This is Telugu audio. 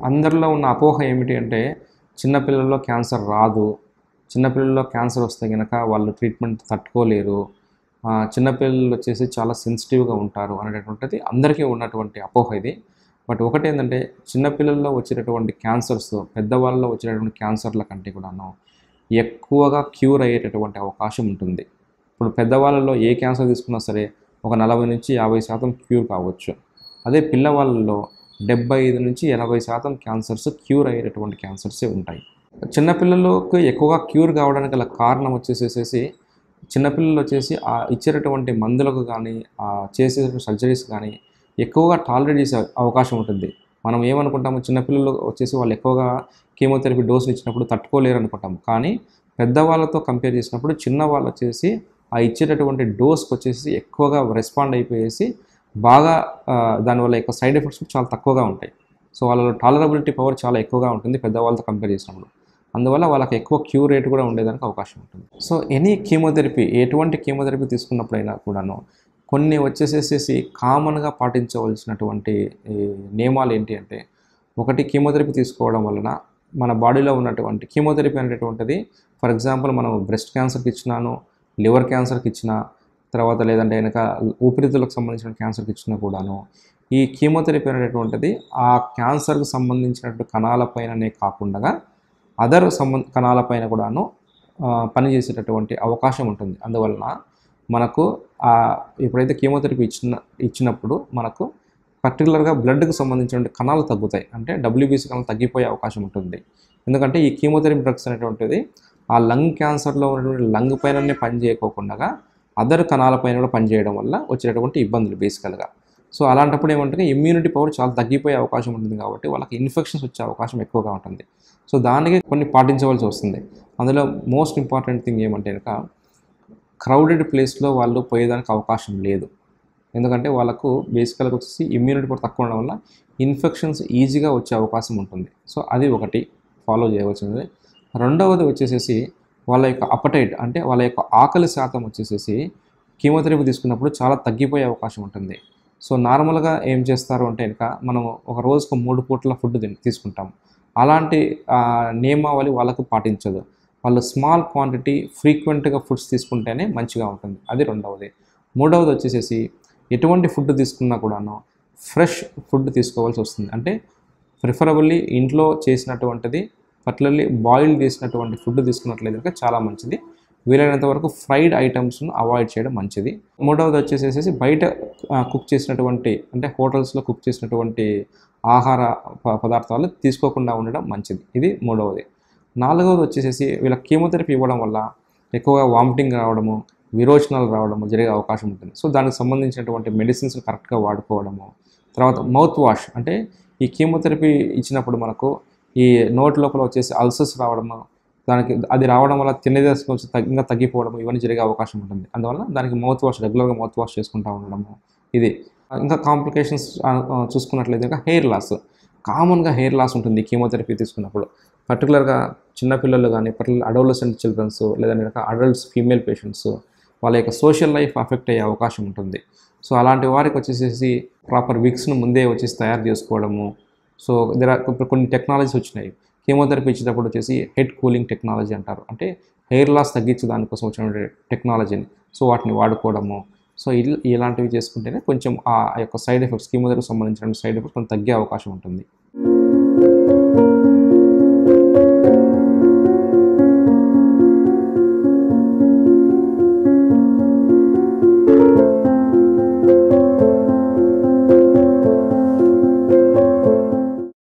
అందరిలో ఉన్న అపోహ ఏమిటి అంటే చిన్నపిల్లల్లో క్యాన్సర్ రాదు చిన్నపిల్లల్లో క్యాన్సర్ వస్తే కనుక వాళ్ళు ట్రీట్మెంట్ తట్టుకోలేరు ఆ, చిన్నపిల్లలు వచ్చేసి చాలా సెన్సిటివ్గా ఉంటారు అనేటటువంటిది అందరికీ ఉన్నటువంటి అపోహ ఇది బట్ ఒకటి ఏంటంటే చిన్నపిల్లల్లో వచ్చేటటువంటి క్యాన్సర్స్ పెద్దవాళ్ళలో వచ్చేటటువంటి క్యాన్సర్ల కంటే కూడాను ఎక్కువగా క్యూర్ అయ్యేటటువంటి అవకాశం ఉంటుంది ఇప్పుడు పెద్దవాళ్ళలో ఏ క్యాన్సర్ తీసుకున్నా సరే ఒక నలభై నుంచి యాభై శాతం క్యూర్ కావచ్చు అదే పిల్లవాళ్ళలో డెబ్బై ఐదు నుంచి ఎనభై శాతం క్యాన్సర్స్ క్యూర్ అయ్యేటటువంటి క్యాన్సర్సే ఉంటాయి చిన్నపిల్లలకు ఎక్కువగా క్యూర్ కావడానికి గల కారణం వచ్చేసేసి చిన్నపిల్లలు వచ్చేసి ఆ ఇచ్చేటటువంటి మందులకు కానీ ఆ చేసే సర్జరీస్ కానీ ఎక్కువగా టాలరేట్ చేసే అవకాశం ఉంటుంది మనం ఏమనుకుంటాము చిన్నపిల్లలు వచ్చేసి వాళ్ళు ఎక్కువగా కీమోథెరపీ డోసులు ఇచ్చినప్పుడు తట్టుకోలేరు అనుకుంటాము కానీ పెద్దవాళ్ళతో కంపేర్ చేసినప్పుడు చిన్న వాళ్ళు వచ్చేసి ఆ ఇచ్చేటటువంటి డోస్కి వచ్చేసి ఎక్కువగా రెస్పాండ్ అయిపోయేసి బాగా ఆ, దానివల్ల యొక్క సైడ్ ఎఫెక్ట్స్ చాలా తక్కువగా ఉంటాయి సో వాళ్ళలో టాలరబిలిటీ పవర్ చాలా ఎక్కువగా ఉంటుంది పెద్దవాళ్ళతో కంపేర్ చేసినప్పుడు అందువల్ల వాళ్ళకి ఎక్కువ క్యూ రేట్ కూడా ఉండేదానికి అవకాశం ఉంటుంది సో ఎనీ కీమోథెరపీ ఎటువంటి కీమోథెరపీ తీసుకున్నప్పుడైనా కూడాను కొన్ని వచ్చేసేసి కామన్గా పాటించవలసినటువంటి ఈ, నియమాలు ఏంటి అంటే ఒకటి కీమోథెరపీ తీసుకోవడం వలన మన బాడీలో ఉన్నటువంటి కీమోథెరపీ అనేటటువంటిది ఫర్ ఎగ్జాంపుల్ మనం బ్రెస్ట్ క్యాన్సర్కి ఇచ్చినాను లివర్ క్యాన్సర్కి ఇచ్చిన తర్వాత లేదంటే కనుక ఊపిరితిత్తులకు సంబంధించిన క్యాన్సర్కి ఇచ్చినా కూడాను ఈ కీమోథెరపీ అనేటటువంటిది ఆ క్యాన్సర్కి సంబంధించినటువంటి కణాలపైననే కాకుండా అదర్ సంబంధ కణాలపైన కూడాను ఆ, పనిచేసేటటువంటి అవకాశం ఉంటుంది అందువలన మనకు ఆ ఎప్పుడైతే కీమోథెరపీ ఇచ్చిన ఇచ్చినప్పుడు మనకు పర్టికులర్గా బ్లడ్కి సంబంధించిన కణాలు తగ్గుతాయి అంటే డబ్ల్యూబీసీ కణాలు తగ్గిపోయే అవకాశం ఉంటుంది ఎందుకంటే ఈ కీమోథెరపీ డ్రగ్స్ అనేటువంటిది ఆ లంగ్ క్యాన్సర్లో ఉన్నటువంటి లంగ్ పైననే పనిచేయకోకుండా అదర్ కణాలపైన కూడా పనిచేయడం వల్ల వచ్చేటటువంటి ఇబ్బందులు బేసికల్గా సో అలాంటప్పుడు ఏమంటే ఇమ్యూనిటీ పవర్ చాలా తగ్గిపోయే అవకాశం ఉంటుంది కాబట్టి వాళ్ళకి ఇన్ఫెక్షన్స్ వచ్చే అవకాశం ఎక్కువగా ఉంటుంది సో దానికి కొన్ని పాటించవలసి వస్తుంది అందులో మోస్ట్ ఇంపార్టెంట్ థింగ్ ఏమంటే కనుక క్రౌడెడ్ ప్లేస్లో వాళ్ళు పోయేదానికి అవకాశం లేదు ఎందుకంటే వాళ్ళకు బేసికల్గా వచ్చేసి ఇమ్యూనిటీ పవర్ తక్కువ ఉండడం వల్ల ఇన్ఫెక్షన్స్ ఈజీగా వచ్చే అవకాశం ఉంటుంది సో అది ఒకటి ఫాలో చేయవలసింది రెండవది వచ్చేసేసి వాళ్ళ యొక్క అపటైట్ అంటే వాళ్ళ యొక్క ఆకలి శాతం వచ్చేసేసి కీమోథెరపీ తీసుకున్నప్పుడు చాలా తగ్గిపోయే అవకాశం ఉంటుంది సో నార్మల్గా ఏం చేస్తారు అంటే కనుక మనం ఒక రోజుకు మూడు పూట్ల ఫుడ్ తిన్ తీసుకుంటాం అలాంటి ఆ, నియమావళి వాళ్ళకు పాటించదు వాళ్ళు స్మాల్ క్వాంటిటీ ఫ్రీక్వెంట్గా ఫుడ్స్ తీసుకుంటేనే మంచిగా ఉంటుంది అది రెండవది మూడవది వచ్చేసేసి ఎటువంటి ఫుడ్ తీసుకున్నా కూడాను ఫ్రెష్ ఫుడ్ తీసుకోవాల్సి వస్తుంది అంటే ప్రిఫరబుల్లీ ఇంట్లో చేసినటువంటిది పర్టికులర్లీ బాయిల్ చేసినటువంటి ఫుడ్ తీసుకున్నట్లయితే కనుక చాలా మంచిది వీలైనంత వరకు ఫ్రైడ్ ఐటమ్స్ను అవాయిడ్ చేయడం మంచిది మూడవది వచ్చేసేసి బయట కుక్ చేసినటువంటి అంటే హోటల్స్లో కుక్ చేసినటువంటి ఆహార ప- పదార్థాలు తీసుకోకుండా ఉండడం మంచిది ఇది మూడవది నాలుగవది వచ్చేసేసి వీళ్ళ కీమోథెరపీ ఇవ్వడం వల్ల ఎక్కువగా వామిటింగ్ రావడము విరోచనాలు రావడము జరిగే అవకాశం ఉంటుంది సో దానికి సంబంధించినటువంటి మెడిసిన్స్ కరెక్ట్గా వాడుకోవడము తర్వాత మౌత్ వాష్ అంటే ఈ కీమోథెరపీ ఇచ్చినప్పుడు మనకు ఈ నోటి లోపల వచ్చేసి అల్సర్స్ రావడము దానికి అది రావడం వల్ల తినేది కొంచెం తగ్గి- ఇంకా తగ్గిపోవడం ఇవన్నీ జరిగే అవకాశం ఉంటుంది అందువల్ల దానికి మౌత్ వాష్ రెగ్యులర్గా మౌత్ వాష్ చేసుకుంటూ ఉండడము ఇది ఇంకా కాంప్లికేషన్స్ చూసుకున్నట్లయితే ఇంకా హెయిర్ లాస్ కామన్గా హెయిర్ లాస్ ఉంటుంది కీమోథెరపీ తీసుకున్నప్పుడు పర్టికులర్గా చిన్నపిల్లలు కానీ పర్టికులర్ అడోలసెంట్ చిల్డ్రన్స్ లేదంటే అడల్ట్స్ ఫీమేల్ పేషెంట్స్ వాళ్ళ యొక్క సోషల్ లైఫ్ అఫెక్ట్ అయ్యే అవకాశం ఉంటుంది సో అలాంటి వారికి వచ్చేసేసి ప్రాపర్ విక్స్ను ముందే వచ్చేసి తయారు చేసుకోవడము సో దగ్గర ఇప్పుడు కొన్ని టెక్నాలజీస్ వచ్చినాయి కీమోథెరపీ ఇచ్చేటప్పుడు వచ్చేసి హెడ్ కూలింగ్ టెక్నాలజీ అంటారు అంటే హెయిర్ లాస్ తగ్గించే దానికోసం వచ్చిన టెక్నాలజీని సో వాటిని వాడుకోవడము సో ఇల్- ఇలాంటివి చేసుకుంటేనే కొంచెం ఆ యొక్క సైడ్ ఎఫెక్ట్స్ కీమోథెరపీ సంబంధించిన సైడ్ ఎఫెక్ట్స్ కొంచెం తగ్గే అవకాశం ఉంటుంది